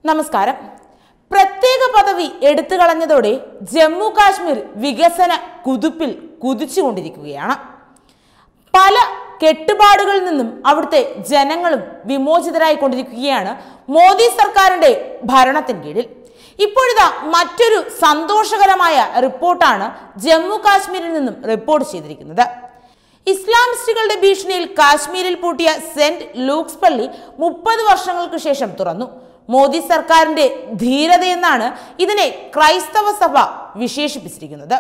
നമസ്കാരം പ്രത്യേക പദവി എടുത്തു കളഞ്ഞതോടെ ജമ്മു കാശ്മീർ വികസന കുതിപ്പിൽ കുതിച്ചുകൊണ്ടിരിക്കുകയാണ് പല കെട്ടുപാടുകളിൽ നിന്നും അവിടുത്തെ ജനങ്ങളും വിമോചിതരായിക്കൊണ്ടിരിക്കുകയാണ് മോദി സർക്കാരിന്റെ ഭരണത്തിന് കീഴിൽ ഇപ്പോഴിതാ മറ്റൊരു സന്തോഷകരമായ റിപ്പോർട്ടാണ് ജമ്മു കാശ്മീരിൽ നിന്നും റിപ്പോർട്ട് ചെയ്തിരിക്കുന്നത് ഇസ്ലാമിസ്റ്റുകളുടെ ഭീഷണിയിൽ കാശ്മീരിൽ പൂട്ടിയ സെന്റ് ലൂക്സ് പള്ളി മുപ്പത് വർഷങ്ങൾക്ക് ശേഷം തുറന്നു മോദി സർക്കാരിന്റെ ധീരതയെന്നാണ് ഇതിനെ ക്രൈസ്തവ സഭ വിശേഷിപ്പിച്ചിരിക്കുന്നത്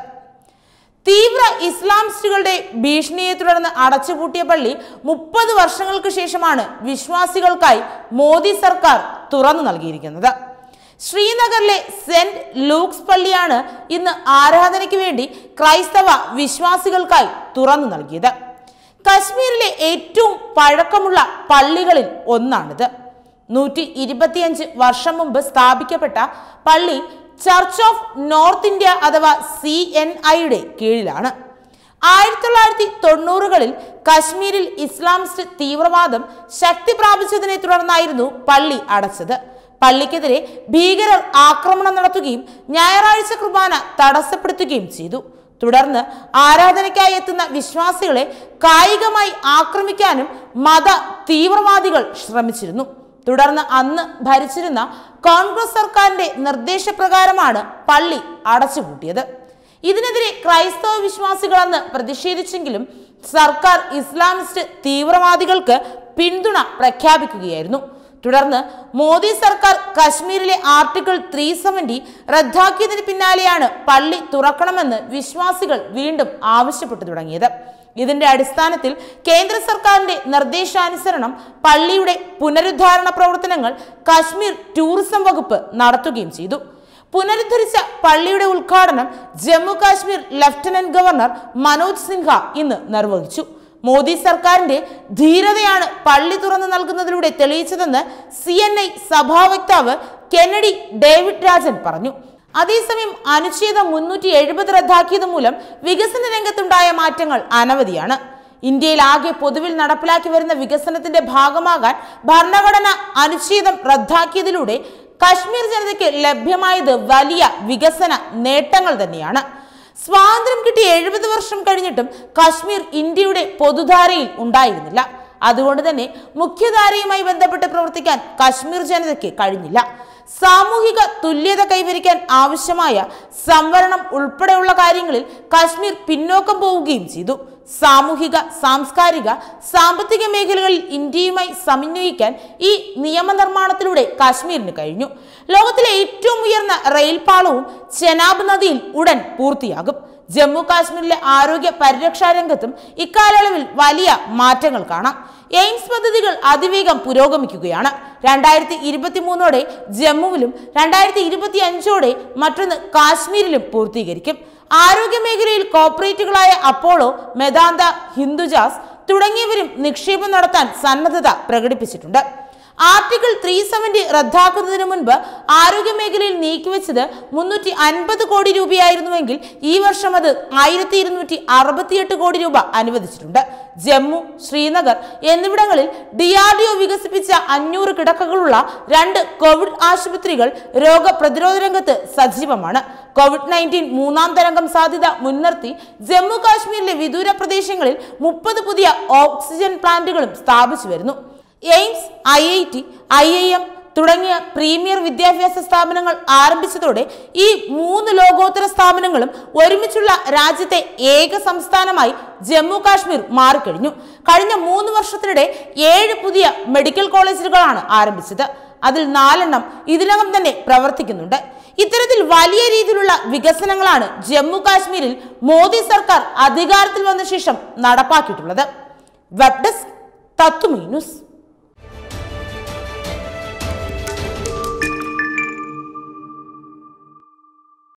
തീവ്ര ഇസ്ലാമിസ്റ്റുകളുടെ ഭീഷണിയെ തുടർന്ന് അടച്ചുപൂട്ടിയ പള്ളി മുപ്പത് വർഷങ്ങൾക്ക് ശേഷമാണ് വിശ്വാസികൾക്കായി മോദി സർക്കാർ തുറന്നു നൽകിയിരിക്കുന്നത് ശ്രീനഗറിലെ സെന്റ് ലൂക്സ് പള്ളിയാണ് ഇന്ന് ആരാധനയ്ക്ക് വേണ്ടി ക്രൈസ്തവ വിശ്വാസികൾക്കായി തുറന്നു നൽകിയത് കശ്മീരിലെ ഏറ്റവും പഴക്കമുള്ള പള്ളികളിൽ ഒന്നാണിത് നൂറ്റി ഇരുപത്തിയഞ്ച് വർഷം മുമ്പ് സ്ഥാപിക്കപ്പെട്ട പള്ളി ചർച്ച് ഓഫ് നോർത്ത് ഇന്ത്യ അഥവാ സി എൻ ഐയുടെ കീഴിലാണ് ആയിരത്തി തൊള്ളായിരത്തി തൊണ്ണൂറുകളിൽ കശ്മീരിൽ ഇസ്ലാമിസ്റ്റ് തീവ്രവാദം ശക്തി പ്രാപിച്ചതിനെ തുടർന്നായിരുന്നു പള്ളി അടച്ചത് പള്ളിക്കെതിരെ ഭീകരർ ആക്രമണം നടത്തുകയും ഞായറാഴ്ച കുർബാന തടസ്സപ്പെടുത്തുകയും ചെയ്തു തുടർന്ന് ആരാധനയ്ക്കായി എത്തുന്ന വിശ്വാസികളെ കായികമായി ആക്രമിക്കാനും മത തീവ്രവാദികൾ ശ്രമിച്ചിരുന്നു തുടർന്ന് അന്ന് ഭരിച്ചിരുന്ന കോൺഗ്രസ് സർക്കാരിന്റെ നിർദ്ദേശപ്രകാരമാണ് പള്ളി അടച്ചുപൂട്ടിയത് ഇതിനെതിരെ ക്രൈസ്തവ വിശ്വാസികൾ അന്ന് പ്രതിഷേധിച്ചെങ്കിലും സർക്കാർ ഇസ്ലാമിസ്റ്റ് തീവ്രവാദികൾക്ക് പിന്തുണ പ്രഖ്യാപിക്കുകയായിരുന്നു തുടർന്ന് മോദി സർക്കാർ കശ്മീരിലെ ആർട്ടിക്കിൾ ത്രീ സെവന്റി റദ്ദാക്കിയതിന് പിന്നാലെയാണ് പള്ളി തുറക്കണമെന്ന് വിശ്വാസികൾ വീണ്ടും ആവശ്യപ്പെട്ടു തുടങ്ങിയത് ഇതിന്റെ അടിസ്ഥാനത്തിൽ കേന്ദ്ര സർക്കാരിന്റെ നിർദ്ദേശാനുസരണം പള്ളിയുടെ പുനരുദ്ധാരണ പ്രവർത്തനങ്ങൾ കശ്മീർ ടൂറിസം വകുപ്പ് നടത്തുകയും ചെയ്തു പുനരുദ്ധരിച്ച പള്ളിയുടെ ഉദ്ഘാടനം ജമ്മു കാശ്മീർ ലഫ്റ്റനന്റ് ഗവർണർ മനോജ് സിൻഹ ഇന്ന് നിർവഹിച്ചു മോദി സർക്കാരിന്റെ ധീരതയാണ് പള്ളി തുറന്നു നൽകുന്നതിലൂടെ തെളിയിച്ചതെന്ന് സി എൻ ഐ സഭാവക്താവ് കെന്നഡി ഡേവിഡ് രാജൻ പറഞ്ഞു അതേസമയം അനുച്ഛേദം മുന്നൂറ്റി എഴുപത് റദ്ദാക്കിയത് മൂലം വികസന രംഗത്തുണ്ടായ മാറ്റങ്ങൾ അനവധിയാണ് ഇന്ത്യയിൽ ആകെ പൊതുവിൽ നടപ്പിലാക്കി വരുന്ന വികസനത്തിന്റെ ഭാഗമാകാൻ ഭരണഘടന അനുച്ഛേദം റദ്ദാക്കിയതിലൂടെ കശ്മീർ ജനതയ്ക്ക് ലഭ്യമായത് വലിയ വികസന നേട്ടങ്ങൾ തന്നെയാണ് സ്വാതന്ത്ര്യം കിട്ടി എഴുപത് വർഷം കഴിഞ്ഞിട്ടും കശ്മീർ ഇന്ത്യയുടെ പൊതുധാരയിൽ ഉണ്ടായിരുന്നില്ല അതുകൊണ്ട് തന്നെ മുഖ്യധാരയുമായി ബന്ധപ്പെട്ട് പ്രവർത്തിക്കാൻ കശ്മീർ ജനതയ്ക്ക് കഴിഞ്ഞില്ല സാമൂഹിക തുല്യത കൈവരിക്കാൻ ആവശ്യമായ സംവരണം ഉൾപ്പെടെയുള്ള കാര്യങ്ങളിൽ കശ്മീർ പിന്നോക്കം പോവുകയും ചെയ്തു സാമൂഹിക സാംസ്കാരിക സാമ്പത്തിക മേഖലകളിൽ ഇന്ത്യയുമായി സമന്വയിക്കാൻ ഈ നിയമനിർമ്മാണത്തിലൂടെ കാശ്മീരിന് കഴിഞ്ഞു ലോകത്തിലെ ഏറ്റവും ഉയർന്ന റെയിൽ പാളവും ചെനാബ് നദിയിൽ ഉടൻ പൂർത്തിയാകും ജമ്മു കാശ്മീരിലെ ആരോഗ്യ പരിരക്ഷാ രംഗത്തും ഇക്കാലയളവിൽ വലിയ മാറ്റങ്ങൾ കാണാം എയിംസ് പദ്ധതികൾ അതിവേഗം പുരോഗമിക്കുകയാണ് രണ്ടായിരത്തി ഇരുപത്തി മൂന്നോടെ ജമ്മുവിലും രണ്ടായിരത്തി ഇരുപത്തി അഞ്ചോടെ മറ്റൊന്ന് കാശ്മീരിലും പൂർത്തീകരിക്കും ആരോഗ്യ മേഖലയിൽ കോർപ്പറേറ്റുകളായ അപ്പോളോ മെദാന്ത ഹിന്ദുജാസ് തുടങ്ങിയവരും നിക്ഷേപം നടത്താൻ സന്നദ്ധത പ്രകടിപ്പിച്ചിട്ടുണ്ട് ആർട്ടിക്കിൾ ത്രീ സെവന്റി റദ്ദാക്കുന്നതിന് മുൻപ് ആരോഗ്യ മേഖലയിൽ നീക്കിവെച്ചത് മുന്നൂറ്റി അൻപത് കോടി രൂപയായിരുന്നുവെങ്കിൽ ഈ വർഷം അത് ആയിരത്തി ഇരുന്നൂറ്റി അറുപത്തിയെട്ട് കോടി രൂപ അനുവദിച്ചിട്ടുണ്ട് ജമ്മു ശ്രീനഗർ എന്നിവിടങ്ങളിൽ ഡി ആർ ഡി ഒ വികസിപ്പിച്ച അഞ്ഞൂറ് കിടക്കകളുള്ള രണ്ട് കോവിഡ് ആശുപത്രികൾ രോഗപ്രതിരോധ രംഗത്ത് സജീവമാണ് കോവിഡ് നയൻറ്റീൻ മൂന്നാം തരംഗം സാധ്യത മുൻനിർത്തി ജമ്മു കാശ്മീരിലെ വിദൂര പ്രദേശങ്ങളിൽ മുപ്പത് പുതിയ ഓക്സിജൻ പ്ലാന്റുകളും സ്ഥാപിച്ചു വരുന്നു AIIMS I I T I I M തുടങ്ങിയ പ്രീമിയർ വിദ്യാഭ്യാസ സ്ഥാപനങ്ങൾ ആരംഭിച്ചതോടെ ഈ മൂന്ന് ലോകോത്തര സ്ഥാപനങ്ങളും ഒരുമിച്ചുള്ള രാജ്യത്തെ ഏക സംസ്ഥാനമായി ജമ്മു കാശ്മീർ മാറിക്കഴിഞ്ഞു കഴിഞ്ഞ മൂന്ന് വർഷത്തിനിടെ ഏഴ് പുതിയ മെഡിക്കൽ കോളേജുകളാണ് ആരംഭിച്ചത് അതിൽ നാലെണ്ണം ഇതിനകം തന്നെ പ്രവർത്തിക്കുന്നുണ്ട് ഇത്തരത്തിൽ വലിയ രീതിയിലുള്ള വികസനങ്ങളാണ് ജമ്മു കാശ്മീരിൽ മോദി സർക്കാർ അധികാരത്തിൽ വന്ന ശേഷം നടപ്പാക്കിയിട്ടുള്ളത് വെബ് ഡെസ്ക് തത്തുമീ ന്യൂസ്